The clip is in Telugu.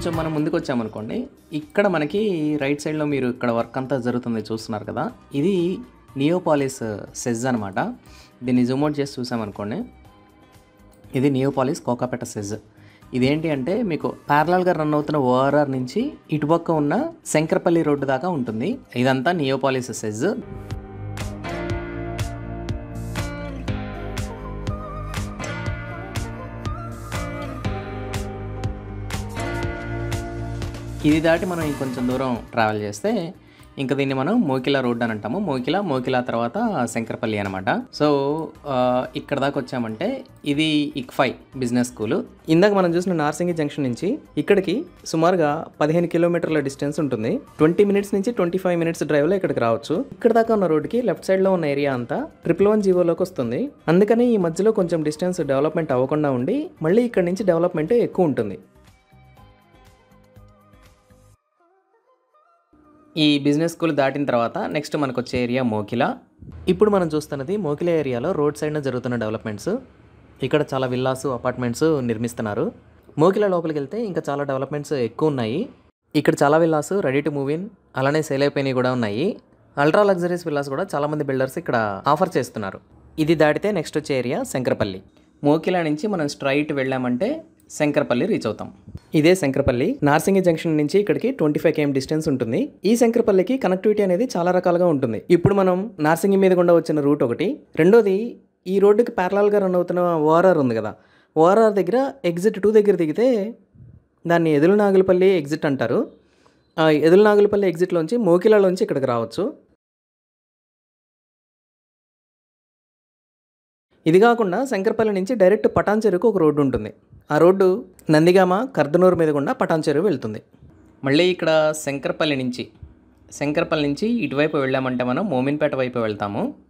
కొంచెం మనం ముందుకు వచ్చామనుకోండి ఇక్కడ మనకి రైట్ సైడ్లో మీరు ఇక్కడ వర్క్ అంతా జరుగుతుంది చూస్తున్నారు కదా ఇది నియోపాలిస్ సెజ్ అనమాట దీన్ని జూమ్ అవుట్ చేసి చూసామనుకోండి ఇది నియోపాలిస్ కోకాపేట సెజ్ ఇదేంటి అంటే మీకు ప్యారలల్గా రన్ అవుతున్న ఓఆర్ఆర్ నుంచి ఇటుపక్క ఉన్న శంకరపల్లి రోడ్డు దాకా ఉంటుంది ఇదంతా నియోపాలిస్ సెజ్ ఇది దాటి మనం ఇంకొంచెం దూరం ట్రావెల్ చేస్తే ఇంకా దీన్ని మనం మోకిలా రోడ్ అని అంటాము మోకిలా మోకిలా తర్వాత శంకరపల్లి అనమాట సో ఆ, ఇక్కడ దాకా వచ్చామంటే ఇది ఇక్ఫై బిజినెస్ స్కూల్ ఇందాక మనం చూసిన నార్సింగి జంక్షన్ నుంచి ఇక్కడికి సుమారుగా పదిహేను కిలోమీటర్ల డిస్టెన్స్ ఉంటుంది ట్వంటీ మినిట్స్ నుంచి ట్వంటీ ఫైవ్ మినిట్స్ డ్రైవ్లో ఇక్కడికి రావచ్చు ఇక్కడ దాకా ఉన్న రోడ్డుకి లెఫ్ట్ సైడ్లో ఉన్న ఏరియా అంతా ట్రిపుల్ వన్ జీవోలోకి వస్తుంది అందుకని ఈ మధ్యలో కొంచెం డిస్టెన్స్ డెవలప్మెంట్ అవ్వకుండా ఉండి మళ్ళీ ఇక్కడ నుంచి డెవలప్మెంట్ ఎక్కువ ఉంటుంది ఈ బిజినెస్ స్కూల్ దాటిన తర్వాత నెక్స్ట్ మనకు వచ్చే ఏరియా మోకిలా ఇప్పుడు మనం చూస్తున్నది మోకిలా ఏరియాలో రోడ్ సైడ్న జరుగుతున్న డెవలప్మెంట్స్ ఇక్కడ చాలా విల్లాస్ అపార్ట్మెంట్స్ నిర్మిస్తున్నారు మోకిలా లోపలికి వెళ్తే ఇంకా చాలా డెవలప్మెంట్స్ ఎక్కువ ఉన్నాయి ఇక్కడ చాలా villas ready to move in అలానే సేల్ అయిపోయినవి కూడా ఉన్నాయి అల్ట్రా లగ్జరీస్ విల్లాస్ కూడా చాలామంది బిల్డర్స్ ఇక్కడ ఆఫర్ చేస్తున్నారు ఇది దాటితే నెక్స్ట్ వచ్చే ఏరియా శంకరపల్లి మోకిలా నుంచి మనం స్ట్రైట్ వెళ్ళామంటే శంకరపల్లి రీచ్ అవుతాం ఇదే శంకరపల్లి నార్సింగి జంక్షన్ నుంచి ఇక్కడికి ట్వంటీ ఫైవ్ కేఎం డిస్టెన్స్ ఉంటుంది ఈ శంకరపల్లికి కనెక్టివిటీ అనేది చాలా రకాలుగా ఉంటుంది ఇప్పుడు మనం నార్సింగి మీద గుండా వచ్చిన రూట్ ఒకటి రెండోది ఈ రోడ్డుకి ప్యారలాల్గా రన్ అవుతున్న ఓఆర్ఆర్ ఉంది కదా ఓఆర్ఆర్ దగ్గర ఎగ్జిట్ టూ దగ్గర దిగితే దాన్ని ఎదులు నాగులపల్లి ఎగ్జిట్ అంటారు ఆ ఎదులు నాగులపల్లి ఎగ్జిట్లోంచి మోకిలాలోంచి ఇక్కడికి రావచ్చు ఇది కాకుండా శంకరపల్లి నుంచి డైరెక్ట్ పటాన్ చెరువుకు ఒక రోడ్డు ఉంటుంది ఆ రోడ్డు నందిగామ కర్దనూరు మీద గుండా పటాన్ చెరువు వెళ్తుంది మళ్ళీ ఇక్కడ శంకరపల్లి నుంచి శంకరపల్లి నుంచి ఇటువైపు వెళ్ళామంటే మనం మోమిన్పేట వైపు వెళ్తాము